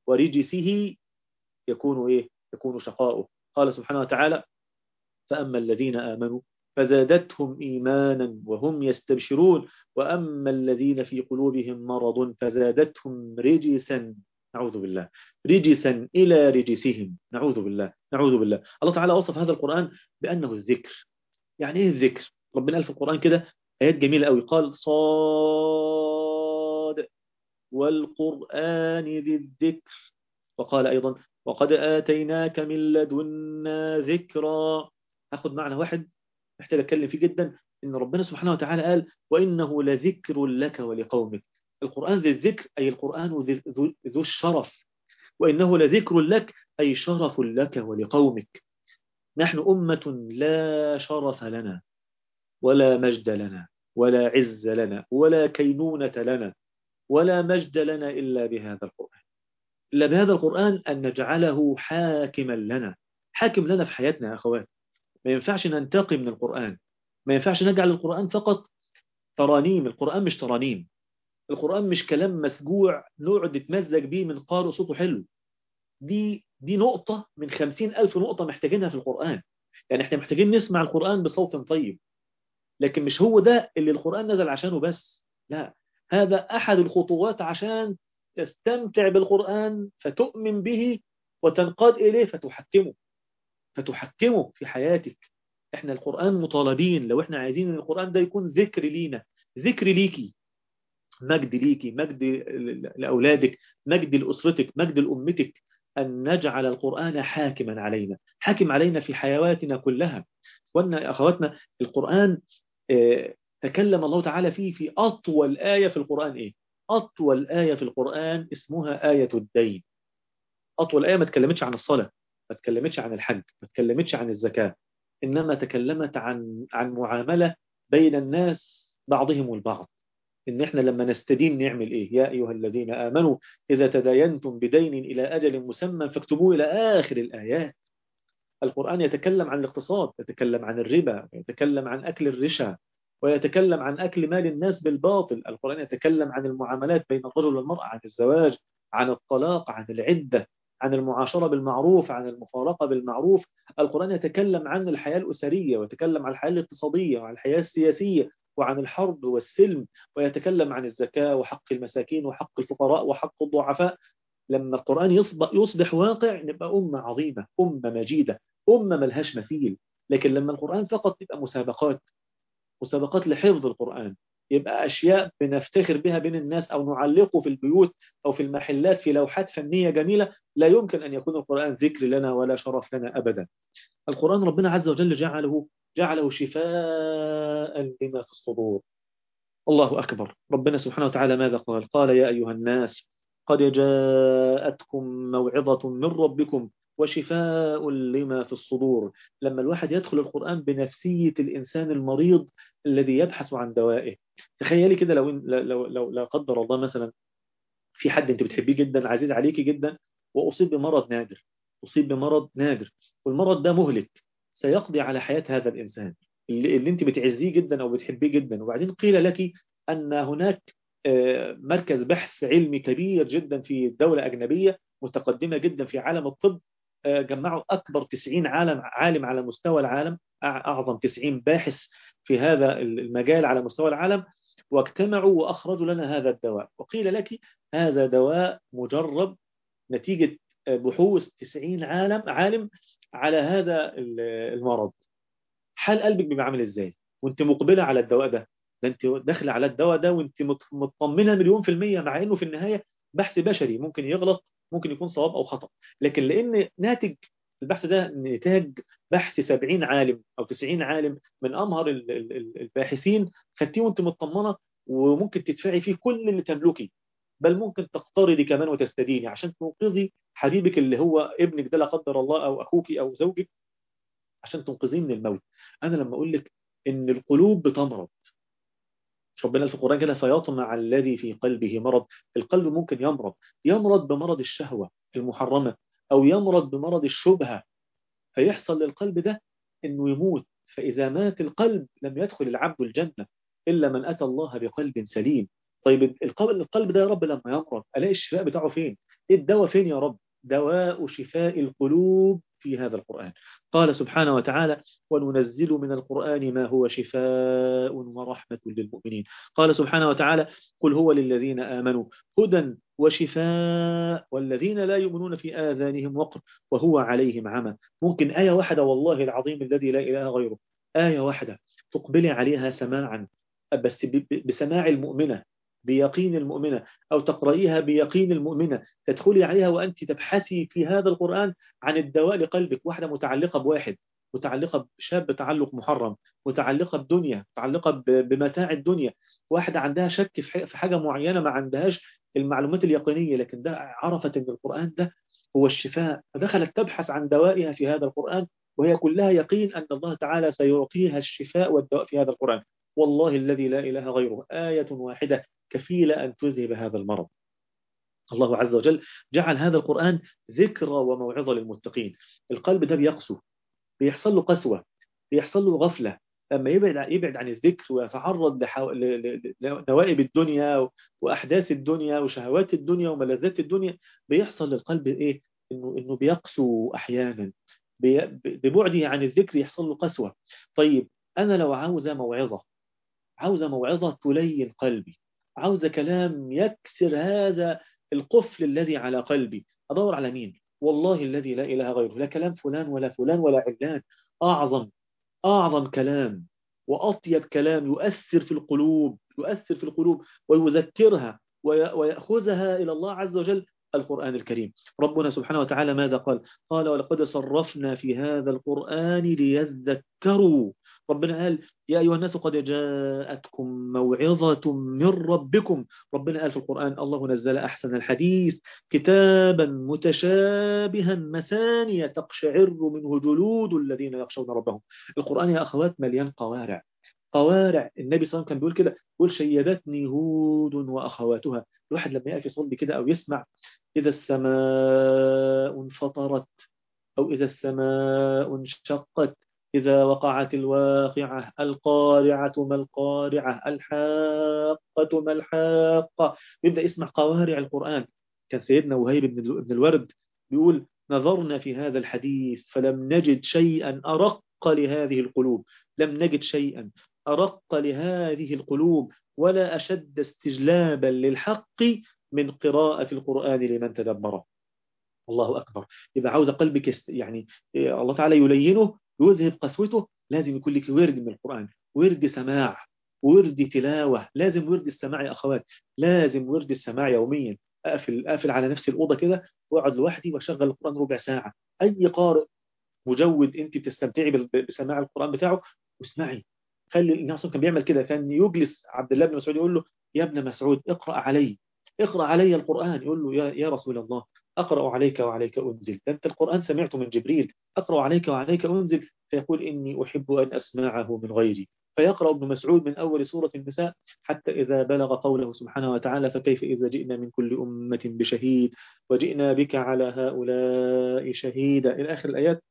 ورجسه يكون إيه؟ يكون شقاؤه قال سبحانه وتعالى فأما الذين آمنوا فزادتهم إيمانا وهم يستبشرون وأما الذين في قلوبهم مرض فزادتهم رجسا نعوذ بالله رجسا إلى رجسهم نعوذ بالله نعوذ بالله الله تعالى وصف هذا القرآن بأنه الذكر يعني إيه الذكر ربنا قال في القرآن كده آيات جميلة قوي قال صاد والقرآن ذي الذكر وقال أيضا وقد آتيناك من لدنا ذكرا أخذ معنى واحد محتاج أتكلم فيه جدا إن ربنا سبحانه وتعالى قال وإنه لذكر لك ولقومك القرآن ذي الذكر أي القرآن ذو الشرف وإنه لذكر لك أي شرف لك ولقومك نحن أمة لا شرف لنا ولا مجد لنا ولا عز لنا ولا كينونة لنا ولا مجد لنا إلا بهذا القرآن إلا بهذا القرآن أن نجعله حاكما لنا حاكم لنا في حياتنا يا أخوات ما ينفعش ننتقي من القرآن ما ينفعش نجعل القرآن فقط ترانيم القرآن مش ترانيم القرآن مش كلام مسجوع نقعد نتمزج بيه من قارئ صوته حلو دي دي نقطة من خمسين ألف نقطة محتاجينها في القرآن يعني احنا محتاجين نسمع القرآن بصوت طيب لكن مش هو ده اللي القرآن نزل عشانه بس لا هذا أحد الخطوات عشان تستمتع بالقرآن فتؤمن به وتنقاد إليه فتحكمه فتحكمه في حياتك احنا القرآن مطالبين لو احنا عايزين ان القرآن ده يكون ذكر لينا ذكر ليكي مجد ليكي مجد لأولادك مجد لأسرتك مجد لأمتك أن نجعل القرآن حاكما علينا حاكم علينا في حيواتنا كلها وأن أخواتنا القرآن اه تكلم الله تعالى فيه في أطول آية في القرآن إيه؟ أطول آية في القرآن اسمها آية الدين أطول آية ما تكلمتش عن الصلاة ما تكلمتش عن الحج ما تكلمتش عن الزكاة إنما تكلمت عن عن معاملة بين الناس بعضهم البعض إن إحنا لما نستدين نعمل إيه يا أيها الذين آمنوا إذا تداينتم بدين إلى أجل مسمى فاكتبوه إلى آخر الآيات القرآن يتكلم عن الاقتصاد يتكلم عن الربا يتكلم عن أكل الرشا ويتكلم عن أكل مال الناس بالباطل القرآن يتكلم عن المعاملات بين الرجل والمرأة عن الزواج عن الطلاق عن العدة عن المعاشرة بالمعروف عن المفارقة بالمعروف القرآن يتكلم عن الحياة الأسرية ويتكلم عن الحياة الاقتصادية وعن الحياة السياسية وعن الحرب والسلم ويتكلم عن الزكاة وحق المساكين وحق الفقراء وحق الضعفاء لما القرآن يصبح, يصبح واقع نبقى أمة عظيمة أمة مجيدة أمة ملهاش مثيل لكن لما القرآن فقط يبقى مسابقات مسابقات لحفظ القرآن يبقى أشياء بنفتخر بها بين الناس أو نعلقه في البيوت أو في المحلات في لوحات فنية جميلة لا يمكن أن يكون القرآن ذكر لنا ولا شرف لنا أبدا القرآن ربنا عز وجل جعله جعله شفاء لما في الصدور الله أكبر ربنا سبحانه وتعالى ماذا قال قال يا أيها الناس قد جاءتكم موعظة من ربكم وشفاء لما في الصدور لما الواحد يدخل القرآن بنفسية الإنسان المريض الذي يبحث عن دوائه تخيلي كده لو لو لو لا قدر الله مثلا في حد انت بتحبيه جدا عزيز عليكي جدا واصيب بمرض نادر اصيب بمرض نادر والمرض ده مهلك سيقضي على حياة هذا الإنسان اللي, اللي انت بتعزيه جدا او بتحبيه جدا وبعدين قيل لك ان هناك مركز بحث علمي كبير جدا في دولة أجنبية متقدمة جدا في عالم الطب جمعوا أكبر 90 عالم عالم على مستوى العالم أعظم 90 باحث في هذا المجال على مستوى العالم واجتمعوا وأخرجوا لنا هذا الدواء وقيل لك هذا دواء مجرب نتيجة بحوث 90 عالم عالم على هذا المرض حال قلبك بيبقى عامل ازاي وانت مقبلة على الدواء ده ده انت داخله على الدواء ده وانت مطمنه مليون في المية مع انه في النهاية بحث بشري ممكن يغلط ممكن يكون صواب او خطأ لكن لان ناتج البحث ده نتاج بحث 70 عالم او 90 عالم من امهر الباحثين خدتيه وانت مطمنه وممكن تدفعي فيه كل اللي تملكي بل ممكن تقترضي كمان وتستديني عشان تنقذي حبيبك اللي هو ابنك ده لا قدر الله او اخوك او زوجك عشان تنقذيه من الموت انا لما اقول لك ان القلوب بتمرض ربنا في القرآن كده فيطمع الذي في قلبه مرض القلب ممكن يمرض يمرض بمرض الشهوة المحرمة أو يمرض بمرض الشبهة فيحصل للقلب ده أنه يموت فإذا مات القلب لم يدخل العبد الجنة إلا من أتى الله بقلب سليم طيب القلب ده يا رب لما يمرض ألاقي الشفاء بتاعه فين إيه الدواء فين يا رب دواء شفاء القلوب في هذا القرآن قال سبحانه وتعالى وننزل من القرآن ما هو شفاء ورحمة للمؤمنين قال سبحانه وتعالى قل هو للذين آمنوا هدى وشفاء والذين لا يؤمنون في آذانهم وقر وهو عليهم عمى ممكن آية واحدة والله العظيم الذي لا إله غيره آية واحدة تقبلي عليها سماعا بس بسماع المؤمنة بيقين المؤمنة أو تقرأيها بيقين المؤمنة تدخلي عليها وأنت تبحثي في هذا القرآن عن الدواء لقلبك واحدة متعلقة بواحد متعلقة بشاب تعلق محرم متعلقة بدنيا متعلقة بمتاع الدنيا واحدة عندها شك في حاجة معينة ما عندهاش المعلومات اليقينية لكن ده عرفت أن القرآن ده هو الشفاء فدخلت تبحث عن دوائها في هذا القرآن وهي كلها يقين أن الله تعالى سيعطيها الشفاء والدواء في هذا القرآن والله الذي لا إله غيره آية واحدة كفيلة أن تذهب هذا المرض الله عز وجل جعل هذا القرآن ذكرى وموعظة للمتقين القلب ده بيقسو بيحصل له قسوة بيحصل له غفلة لما يبعد يبعد عن الذكر ويتعرض لنوائب الدنيا وأحداث الدنيا وشهوات الدنيا وملذات الدنيا بيحصل للقلب إيه إنه إنه بيقسو أحيانا ببعده عن الذكر يحصل له قسوة طيب أنا لو عاوزة موعظة عاوزة موعظة تلين قلبي عاوزة كلام يكسر هذا القفل الذي على قلبي أدور على مين والله الذي لا إله غيره لا كلام فلان ولا فلان ولا علان أعظم أعظم كلام وأطيب كلام يؤثر في القلوب يؤثر في القلوب ويذكرها ويأخذها إلى الله عز وجل القرآن الكريم ربنا سبحانه وتعالى ماذا قال قال ولقد صرفنا في هذا القرآن ليذكروا ربنا قال يا أيها الناس قد جاءتكم موعظة من ربكم ربنا قال في القرآن الله نزل أحسن الحديث كتابا متشابها مثانية تقشعر منه جلود الذين يخشون ربهم القرآن يا أخوات مليان قوارع قوارع النبي صلى الله عليه وسلم كان بيقول كده بيقول شيبتني هود وأخواتها الواحد لما يقف يصلي كده أو يسمع إذا السماء انفطرت أو إذا السماء انشقت إذا وقعت الواقعة القارعة ما القارعة الحاقة ما الحاقة يبدأ يسمع قوارع القرآن كان سيدنا وهيب بن الورد بيقول نظرنا في هذا الحديث فلم نجد شيئا أرق لهذه القلوب لم نجد شيئا أرق لهذه القلوب ولا أشد استجلابا للحق من قراءة القرآن لمن تدبره الله أكبر يبقى عاوز قلبك يست... يعني الله تعالى يلينه يذهب قسوته لازم يكون لك ورد من القرآن ورد سماع ورد تلاوة لازم ورد السماع يا أخوات لازم ورد السماع يوميا أقفل, أقفل على نفسي الأوضة كده وأقعد لوحدي وأشغل القرآن ربع ساعة أي قارئ مجود أنت بتستمتعي بسماع القرآن بتاعه واسمعي خلي الناس كان بيعمل كده كان يجلس عبد الله بن مسعود يقول له يا ابن مسعود اقرأ علي اقرأ علي القرآن يقول له يا, يا رسول الله أقرأ عليك وعليك أنزل أنت القرآن سمعته من جبريل أقرأ عليك وعليك أنزل فيقول إني أحب أن أسمعه من غيري فيقرأ ابن مسعود من أول سورة النساء حتى إذا بلغ قوله سبحانه وتعالى فكيف إذا جئنا من كل أمة بشهيد وجئنا بك على هؤلاء شهيدا إلى آخر الآيات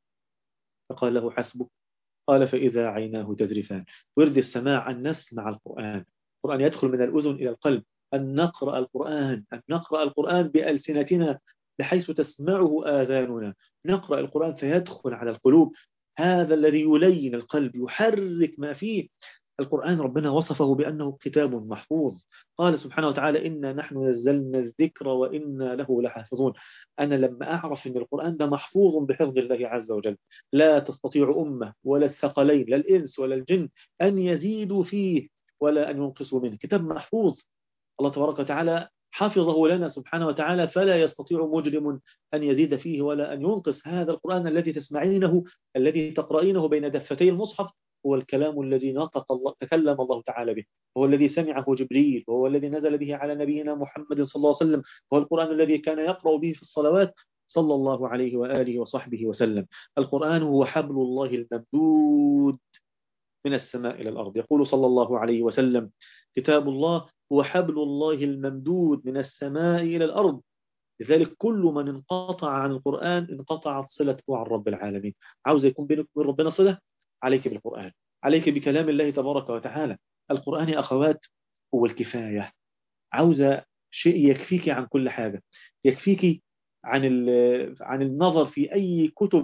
فقال له حسبك قال فإذا عيناه تذرفان ورد السماع أن نسمع القرآن القرآن يدخل من الأذن إلى القلب أن نقرأ القرآن أن نقرأ القرآن بألسنتنا بحيث تسمعه آذاننا نقرأ القرآن فيدخل على القلوب هذا الذي يلين القلب يحرك ما فيه القرآن ربنا وصفه بأنه كتاب محفوظ قال سبحانه وتعالى إنا نحن نزلنا الذكر وإنا له لحافظون أنا لما أعرف أن القرآن ده محفوظ بحفظ الله عز وجل لا تستطيع أمة ولا الثقلين لا الإنس ولا الجن أن يزيدوا فيه ولا أن ينقصوا منه كتاب محفوظ الله تبارك وتعالى حفظه لنا سبحانه وتعالى فلا يستطيع مجرم أن يزيد فيه ولا أن ينقص هذا القرآن الذي تسمعينه الذي تقرأينه بين دفتي المصحف هو الكلام الذي نطق الله تكلم الله تعالى به هو الذي سمعه جبريل وهو الذي نزل به على نبينا محمد صلى الله عليه وسلم هو القرآن الذي كان يقرأ به في الصلوات صلى الله عليه وآله وصحبه وسلم القرآن هو حبل الله الممدود من السماء إلى الأرض يقول صلى الله عليه وسلم كتاب الله هو حبل الله الممدود من السماء إلى الأرض لذلك كل من انقطع عن القرآن انقطعت صلته عن رب العالمين عاوز يكون بينك وبين ربنا صلة عليك بالقرآن عليك بكلام الله تبارك وتعالى القرآن يا أخوات هو الكفاية عاوزة شيء يكفيك عن كل حاجة يكفيك عن عن النظر في أي كتب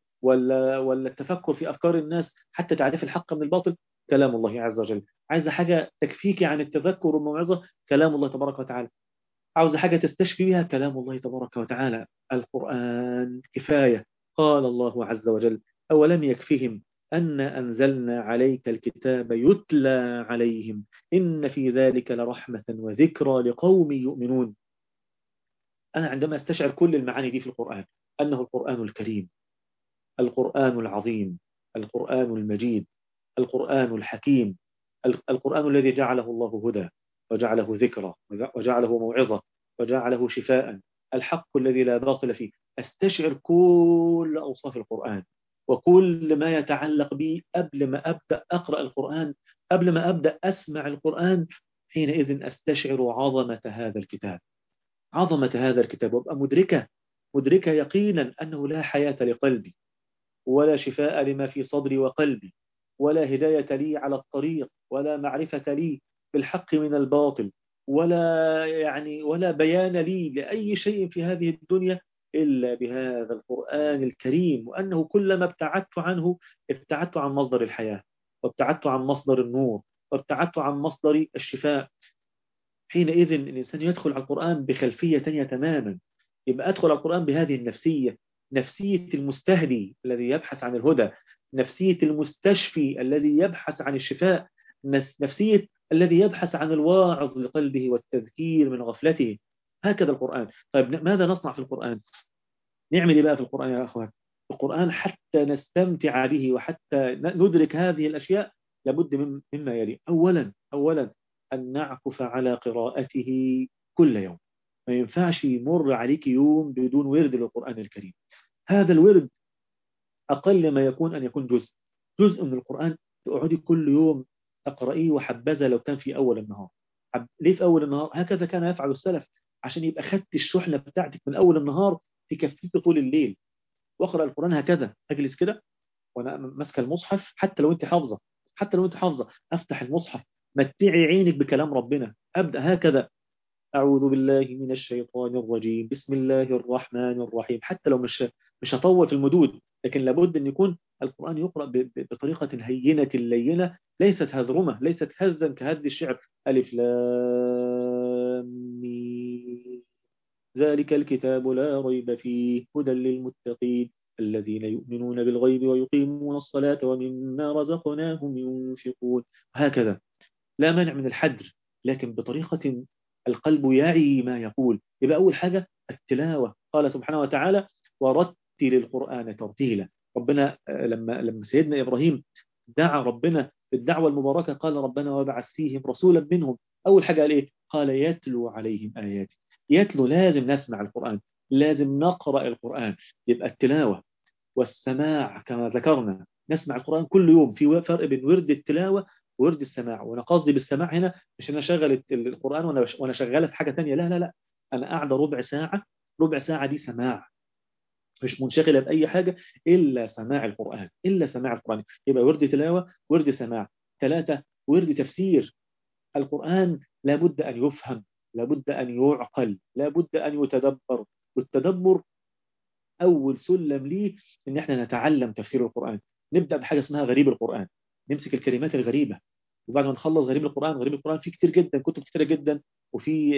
ولا ولا التفكر في أفكار الناس حتى تعرف الحق من الباطل كلام الله عز وجل عايزة حاجة تكفيك عن التذكر والموعظة كلام الله تبارك وتعالى عاوزة حاجة تستشفي بها كلام الله تبارك وتعالى القرآن كفاية قال الله عز وجل أولم يكفهم أن أنزلنا عليك الكتاب يتلى عليهم إن في ذلك لرحمة وذكرى لقوم يؤمنون أنا عندما استشعر كل المعاني دي في القرآن أنه القرآن الكريم القرآن العظيم القرآن المجيد القرآن الحكيم القرآن الذي جعله الله هدى وجعله ذكرى وجعله موعظة وجعله شفاء الحق الذي لا باطل فيه استشعر كل أوصاف القرآن وكل ما يتعلق بي قبل ما أبدأ أقرأ القرآن قبل ما أبدأ أسمع القرآن حينئذ أستشعر عظمة هذا الكتاب عظمة هذا الكتاب وأبقى مدركة مدركة يقينا أنه لا حياة لقلبي ولا شفاء لما في صدري وقلبي ولا هداية لي على الطريق ولا معرفة لي بالحق من الباطل ولا يعني ولا بيان لي لأي شيء في هذه الدنيا إلا بهذا القرآن الكريم وأنه كلما ابتعدت عنه ابتعدت عن مصدر الحياة وابتعدت عن مصدر النور وابتعدت عن مصدر الشفاء حينئذ الإنسان يدخل على القرآن بخلفية تانية تماما يبقى أدخل على القرآن بهذه النفسية نفسية المستهدي الذي يبحث عن الهدى نفسية المستشفي الذي يبحث عن الشفاء نفسية الذي يبحث عن الواعظ لقلبه والتذكير من غفلته هكذا القرآن طيب ماذا نصنع في القرآن نعمل ايه بقى في القرآن يا أخوان القرآن حتى نستمتع به وحتى ندرك هذه الأشياء لابد مما يلي أولا أولا أن نعكف على قراءته كل يوم ما ينفعش يمر عليك يوم بدون ورد للقرآن الكريم هذا الورد أقل ما يكون أن يكون جزء جزء من القرآن تقعدي كل يوم تقرأيه وحبذا لو كان في أول النهار حب... ليه في أول النهار هكذا كان يفعل السلف عشان يبقى خدت الشحنة بتاعتك من أول النهار تكفيك طول الليل واقرأ القرآن هكذا أجلس كده وأنا ماسكه المصحف حتى لو أنت حافظة حتى لو أنت حافظة أفتح المصحف متعي عينك بكلام ربنا أبدأ هكذا أعوذ بالله من الشيطان الرجيم بسم الله الرحمن الرحيم حتى لو مش مش هطول في المدود لكن لابد أن يكون القرآن يقرأ بطريقة هينة لينة ليست هذرمة ليست هزا كهد الشعر ألف لام ذلك الكتاب لا ريب فيه هدى للمتقين الذين يؤمنون بالغيب ويقيمون الصلاة ومما رزقناهم ينفقون هكذا لا مانع من الحدر لكن بطريقة القلب يعي ما يقول يبقى أول حاجة التلاوة قال سبحانه وتعالى ورتل القرآن ترتيلا ربنا لما لما سيدنا إبراهيم دعا ربنا بالدعوة المباركة قال ربنا وابعث فيهم رسولا منهم أول حاجة قال إيه؟ قال يتلو عليهم آياتي يتلو لازم نسمع القرآن لازم نقرأ القرآن يبقى التلاوة والسماع كما ذكرنا نسمع القرآن كل يوم في فرق بين ورد التلاوة وورد السماع وانا قصدي بالسماع هنا مش انا شغل القرآن وانا وانا شغاله في حاجة تانية لا لا لا انا قاعده ربع ساعة ربع ساعة دي سماع مش منشغلة بأي حاجة إلا سماع القرآن إلا سماع القرآن يبقى ورد تلاوة ورد سماع ثلاثة ورد تفسير القرآن لابد أن يفهم لابد أن يعقل لابد أن يتدبر والتدبر أول سلم ليه إن إحنا نتعلم تفسير القرآن نبدأ بحاجة اسمها غريب القرآن نمسك الكلمات الغريبة وبعد ما نخلص غريب القرآن غريب القرآن في كتير جدا كتب كتيرة جدا وفي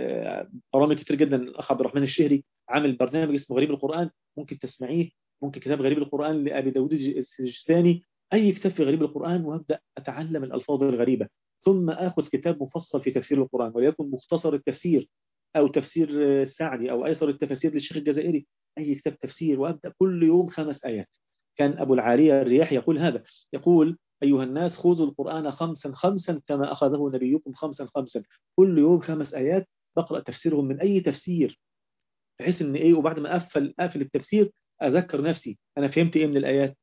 برامج كتير جدا الأخ عبد الرحمن الشهري عامل برنامج اسمه غريب القرآن ممكن تسمعيه ممكن كتاب غريب القرآن لأبي داود السجستاني أي كتاب في غريب القرآن وأبدأ أتعلم الألفاظ الغريبة ثم أخذ كتاب مفصل في تفسير القرآن وليكن مختصر التفسير أو تفسير السعدي أو أيسر التفاسير للشيخ الجزائري أي كتاب تفسير وأبدأ كل يوم خمس آيات كان أبو العالية الرياح يقول هذا يقول أيها الناس خذوا القرآن خمسا خمسا كما أخذه نبيكم خمسا خمسا كل يوم خمس آيات بقرأ تفسيرهم من أي تفسير بحيث ان ايه وبعد ما اقفل اقفل التفسير اذكر نفسي انا فهمت ايه من الايات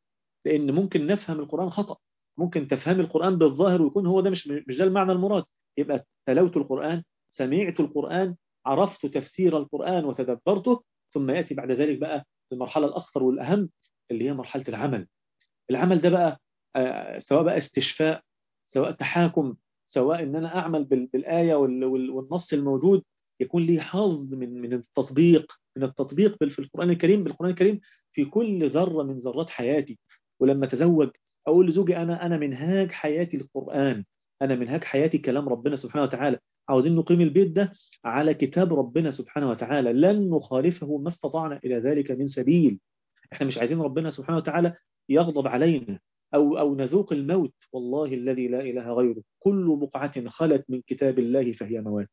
لان ممكن نفهم القرآن خطأ ممكن تفهم القرآن بالظاهر ويكون هو ده مش مش ده المعنى المراد يبقى تلوت القرآن سمعت القرآن عرفت تفسير القرآن وتدبرته ثم يأتي بعد ذلك بقى المرحلة الأخطر والأهم اللي هي مرحلة العمل العمل ده بقى سواء بقى استشفاء سواء تحاكم سواء ان انا اعمل بالآية والنص الموجود يكون لي حظ من من التطبيق من التطبيق في القرآن الكريم بالقرآن الكريم في كل ذرة من ذرات حياتي ولما اتزوج اقول لزوجي انا انا منهاج حياتي القرآن انا منهاج حياتي كلام ربنا سبحانه وتعالى عاوزين نقيم البيت ده على كتاب ربنا سبحانه وتعالى لن نخالفه ما استطعنا الى ذلك من سبيل احنا مش عايزين ربنا سبحانه وتعالى يغضب علينا أو, أو نذوق الموت والله الذي لا إله غيره كل بقعة خلت من كتاب الله فهي موات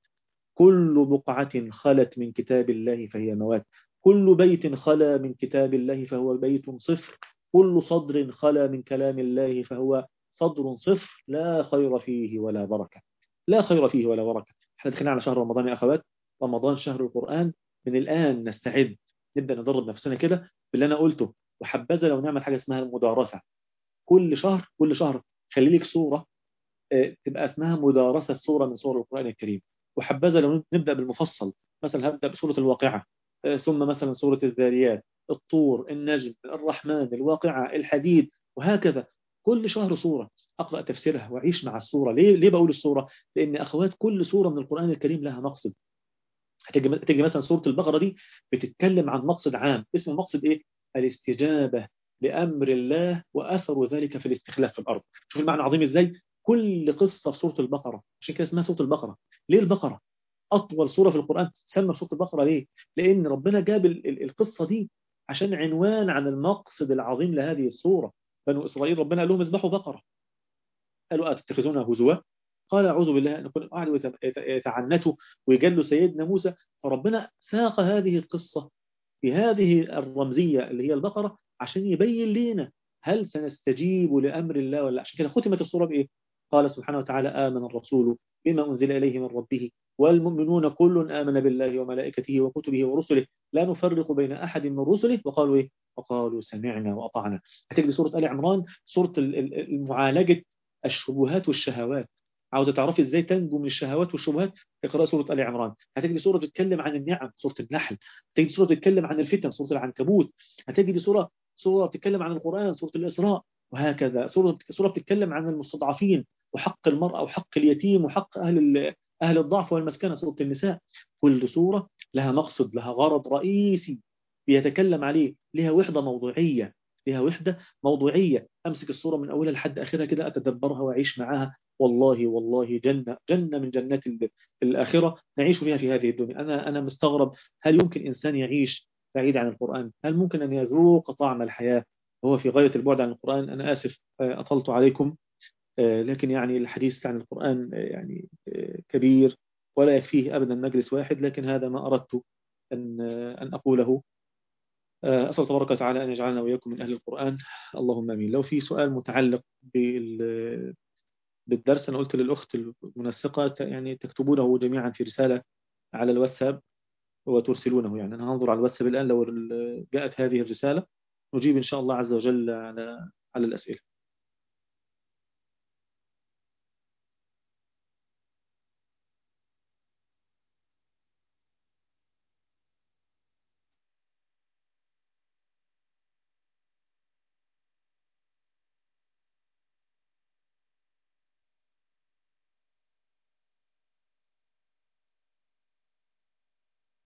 كل بقعة خلت من كتاب الله فهي موات كل بيت خلا من كتاب الله فهو بيت صفر كل صدر خلا من كلام الله فهو صدر صفر لا خير فيه ولا بركة لا خير فيه ولا بركة احنا دخلنا على شهر رمضان يا أخوات رمضان شهر القرآن من الآن نستعد نبدأ ندرب نفسنا كده باللي أنا قلته وحبذا لو نعمل حاجة اسمها المدارسة كل شهر كل شهر خلي لك صورة تبقى اسمها مدارسة صورة من صور القرآن الكريم وحبذا لو نبدأ بالمفصل مثلا هبدأ بسورة الواقعة ثم مثلا سورة الذاريات الطور النجم الرحمن الواقعة الحديد وهكذا كل شهر صورة أقرأ تفسيرها وأعيش مع الصورة ليه, ليه بقول الصورة لأن أخوات كل صورة من القرآن الكريم لها مقصد هتجي مثلا سورة البقرة دي بتتكلم عن مقصد عام اسم المقصد إيه الاستجابة لأمر الله وأثر ذلك في الاستخلاف في الأرض شوف المعنى عظيم إزاي كل قصة في سورة البقرة عشان كده اسمها سورة البقرة ليه البقرة أطول سورة في القرآن تسمى سورة البقرة ليه لأن ربنا جاب القصة دي عشان عنوان عن المقصد العظيم لهذه السورة بنو إسرائيل ربنا قال لهم اذبحوا بقرة قالوا أتتخذونها هزوا قال أعوذ بالله أن يكون قاعد يتعنتوا ويجلوا سيدنا موسى فربنا ساق هذه القصة في هذه الرمزية اللي هي البقرة عشان يبين لنا هل سنستجيب لأمر الله ولا عشان كده ختمت الصورة بإيه قال سبحانه وتعالى آمن الرسول بما أنزل إليه من ربه والمؤمنون كل آمن بالله وملائكته وكتبه ورسله لا نفرق بين أحد من رسله وقالوا إيه وقالوا سمعنا وأطعنا هتجد سورة آل عمران سورة المعالجة الشبهات والشهوات عاوزة تعرفي ازاي تنجو من الشهوات والشبهات اقرأ سورة آل عمران هتجد سورة تتكلم عن النعم سورة النحل هتجد سورة تتكلم عن الفتن سورة العنكبوت هتجد سورة سورة بتتكلم عن القرآن سورة الإسراء وهكذا سورة سورة بتتكلم عن المستضعفين وحق المرأة وحق اليتيم وحق أهل أهل الضعف والمسكنة سورة النساء كل سورة لها مقصد لها غرض رئيسي بيتكلم عليه لها وحدة موضوعية لها وحدة موضوعية أمسك الصورة من أولها لحد آخرها كده أتدبرها وأعيش معاها والله والله جنة جنة من جنات الآخرة نعيش فيها في هذه الدنيا أنا أنا مستغرب هل يمكن إنسان يعيش بعيد عن القرآن هل ممكن أن يذوق طعم الحياة وهو في غاية البعد عن القرآن أنا آسف أطلت عليكم لكن يعني الحديث عن القرآن يعني كبير ولا يكفيه أبدا مجلس واحد لكن هذا ما أردت أن أن أقوله أسأل تبارك وتعالى أن يجعلنا وإياكم من أهل القرآن اللهم أمين لو في سؤال متعلق بالدرس أنا قلت للأخت المنسقة يعني تكتبونه جميعا في رسالة على الواتساب وترسلونه يعني أنا هنظر على الواتساب الآن لو جاءت هذه الرسالة نجيب إن شاء الله عز وجل على على الأسئلة